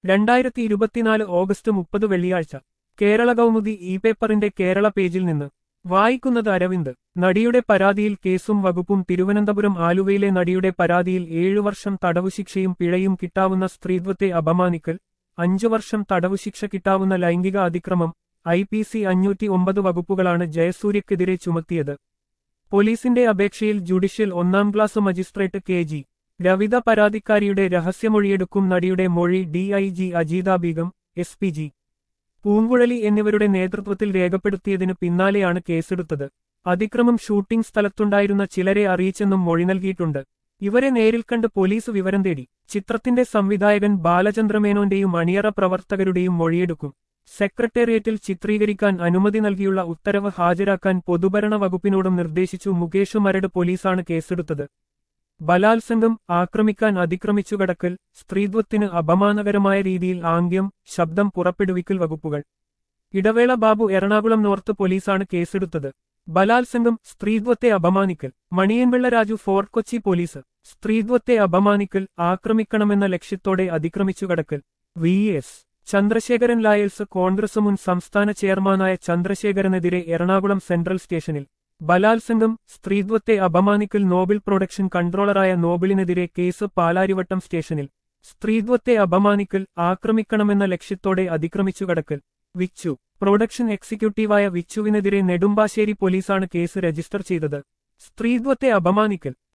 രണ്ടായിരത്തി ഇരുപത്തിനാല് ഓഗസ്റ്റ് മുപ്പത് വെള്ളിയാഴ്ച കേരള കൗമുദി ഇ പേപ്പറിന്റെ കേരള പേജിൽ നിന്ന് വായിക്കുന്നത് അരവിന്ദ് നടിയുടെ പരാതിയിൽ കേസും വകുപ്പും തിരുവനന്തപുരം ആലുവയിലെ നടിയുടെ പരാതിയിൽ ഏഴു വർഷം തടവുശിക്ഷയും പിഴയും കിട്ടാവുന്ന സ്ത്രീത്വത്തെ അപമാനിക്കൽ അഞ്ചു വർഷം തടവുശിക്ഷ കിട്ടാവുന്ന ലൈംഗിക അതിക്രമം ഐ പി സി അഞ്ഞൂറ്റി ഒമ്പത് വകുപ്പുകളാണ് ജയസൂര്യക്കെതിരെ ചുമത്തിയത് പോലീസിന്റെ അപേക്ഷയിൽ ജുഡീഷ്യൽ ഒന്നാം class magistrate K G Ravitha പരാതിക്കാരിയുടെ രഹസ്യമൊഴിയെടുക്കും നടിയുടെ മൊഴി DIG Ajeetha Beegum S P G Poonguzhali എന്നിവരുടെ നേതൃത്വത്തിൽ രേഖപ്പെടുത്തിയതിനു പിന്നാലെയാണ് കേസെടുത്തത് അതിക്രമം ഷൂട്ടിംഗ് സ്ഥലത്തുണ്ടായിരുന്ന ചിലരെ അറിയിച്ചെന്നും മൊഴി നൽകിയിട്ടുണ്ട് ഇവരെ നേരിൽ കണ്ട് പോലീസ് വിവരം തേടി ചിത്രത്തിന്റെ സംവിധായകൻ ബാലചന്ദ്രമേനോന്റെയും അണിയറ പ്രവർത്തകരുടെയും മൊഴിയെടുക്കും സെക്രട്ടേറിയറ്റിൽ ചിത്രീകരിക്കാൻ അനുമതി നൽകിയുള്ള ഉത്തരവ് ഹാജരാക്കാൻ പൊതുഭരണ വകുപ്പിനോടും നിർദ്ദേശിച്ചു മുകേഷ് മരട് പോലീസാണ് കേസെടുത്തത് ബലാത്സംഗം ആക്രമിക്കാൻ അതിക്രമിച്ചു കടക്കൽ സ്ത്രീത്വത്തിന് അപമാനകരമായ രീതിയിൽ ആംഗ്യം ശബ്ദം പുറപ്പെടുവിക്കൽ വകുപ്പുകൾ ഇടവേള ബാബു എറണാകുളം നോർത്ത് പോലീസാണ് കേസെടുത്തത് ബലാത്സംഗം സ്ത്രീത്വത്തെ അപമാനിക്കൽ മണിയൻപിള്ള രാജു ഫോർട്ട് കൊച്ചി പോലീസ് സ്ത്രീത്വത്തെ അപമാനിക്കൽ ആക്രമിക്കണമെന്ന ലക്ഷ്യത്തോടെ അതിക്രമിച്ചു കടക്കൽ വി എസ് ചന്ദ്രശേഖരൻ ലായൽസ് കോൺഗ്രസ് മുൻ സംസ്ഥാന ചെയർമാനായ ചന്ദ്രശേഖരനെതിരെ എറണാകുളം സെൻട്രൽ സ്റ്റേഷനിൽ ബലാത്സംഗം സ്ത്രീത്വത്തെ അപമാനിക്കൽ നോബിൾ പ്രൊഡക്ഷൻ കൺട്രോളറായ നോബിളിനെതിരെ കേസ് പാലാരിവട്ടം സ്റ്റേഷനിൽ സ്ത്രീത്വത്തെ അപമാനിക്കൽ ആക്രമിക്കണമെന്ന ലക്ഷ്യത്തോടെ അതിക്രമിച്ചു കടക്കൽ വിച്ചു പ്രൊഡക്ഷൻ എക്സിക്യൂട്ടീവായ വിച്ചുവിനെതിരെ നെടുമ്പാശ്ശേരി പോലീസാണ് കേസ് രജിസ്റ്റർ ചെയ്തത് സ്ത്രീത്വത്തെ അപമാനിക്കൽ